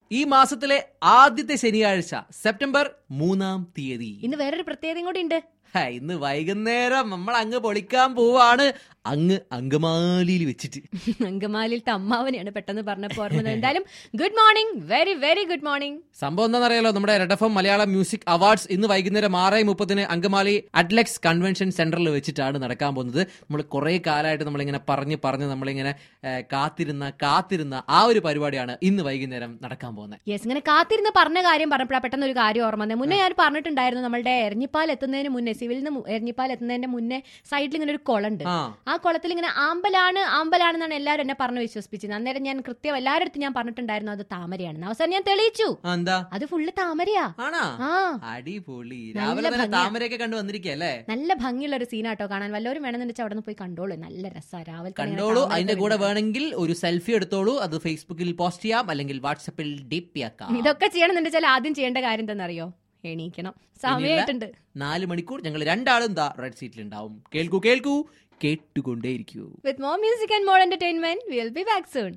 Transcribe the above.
ഈ മാസത്തിലെ ആദ്യത്തെ ശനിയാഴ്ച സെപ്റ്റംബർ മൂന്നാം തീയതി ഇന്ന് വേറൊരു പ്രത്യേകതയും കൂടി ഉണ്ട് ഹ, ഇന്ന് വൈകുന്നേരം നമ്മൾ അങ്ങ് പൊളിക്കാൻ പോവാണ് അങ്ങ് അങ്കമാലിയിൽ വെച്ചിട്ട് അങ്കമാലിയിലത്തെ അമ്മാവനെയാണ് പെട്ടെന്ന് പറഞ്ഞപ്പോ ഓർമ്മ വന്നത്. എന്തായാലും good morning very very good morning സംഭവം എന്താണെന്നറിയാലോ നമ്മുടെ red F M Malayalam music awards ഇന്ന് വൈകുന്നേരം ആറ് മുപ്പതിന് അങ്കമാലി അഡ്ലക്സ് കൺവെൻഷൻ സെന്ററിൽ വെച്ചിട്ടാണ് നടക്കാൻ പോകുന്നത് നമ്മൾ കുറെ കാലമായിട്ട് നമ്മളിങ്ങനെ പറഞ്ഞ് പറഞ്ഞ് നമ്മളിങ്ങനെ ഏ, കാത്തിരുന്ന കാത്തിരുന്ന ആ ഒരു പരിപാടിയാണ് ഇന്ന് വൈകുന്നേരം നടക്കാൻ പോകുന്നത് യെസ് ഇങ്ങനെ കാത്തിരുന്ന് പറഞ്ഞ കാര്യം പറഞ്ഞപ്പോഴാണ് പെട്ടെന്ന് ഒരു കാര്യം ഓർമ്മ വന്നത് മുന്നേ ഞാൻ പറഞ്ഞിട്ടുണ്ടായിരുന്നു നമ്മളുടെ എരഞ്ഞിപ്പാൽ എത്തുന്നതിന് മുന്നേ സിവിലിൽ നിന്ന് എരഞ്ഞിപ്പാൽ എത്തുന്നതിന്റെ മുന്നേ സൈഡിൽ ഇങ്ങനെ ഒരു കുളമുണ്ട് ആ ആ കുളത്തിൽ ഇങ്ങനെ ആമ്പലാണ് ആമ്പലാണെന്നാണ് എല്ലാവരും എന്നെ പറഞ്ഞു വിശ്വസിപ്പിച്ചത് അന്നേരം ഞാൻ കൃത്യം എല്ലാവരുടെ അടുത്ത് ഞാൻ പറഞ്ഞിട്ടുണ്ടായിരുന്നു അത് താമരയാണെന്ന് അവസാനം ഞാൻ തെളിയിച്ചു ആ, എന്താ അത് ഫുള്ള് താമരയാ ആണാ ആ അടിപൊളി നല്ല രാവിലെ തന്നെ ഭംഗിയാ. താമരയൊക്കെ കണ്ടു വന്നിരിക്കല്ലേ നല്ല ഭംഗിയുള്ള ഒരു സീനാട്ടോ കാണാൻ വല്ലവരും വേണമെന്നുവെച്ചാൽ അവിടെ നിന്ന് പോയി കണ്ടോളൂ നല്ല രസാ രാവിലെ തന്നെ ഇങ്ങനെ കണ്ടോളൂ താമരയൊക്കെ അതിന്റെ കൂടെ വരുന്നത്. വേണമെങ്കിൽ ഒരു സെൽഫി എടുത്തോളൂ അത് ഫേസ്ബുക്കിൽ പോസ്റ്റ് ചെയ്യാം അല്ലെങ്കിൽ വാട്സപ്പിൽ ഡിപി ആക്കാം ഇതൊക്കെ ചെയ്യണമെന്നുവെച്ചാൽ ആദ്യം ചെയ്യേണ്ട കാര്യം എന്താണെന്നറിയോ എണീക്കണം സമയമായിട്ടുണ്ട് നാല് മണിക്കൂർ ഞങ്ങൾ രണ്ടാളും ദാ റെഡ് സീറ്റിൽ ഉണ്ടാവും കേൾക്കൂ കേൾക്കൂ കേട്ടുകൊണ്ടേയിരിക്കൂ with more music and more entertainment will be back soon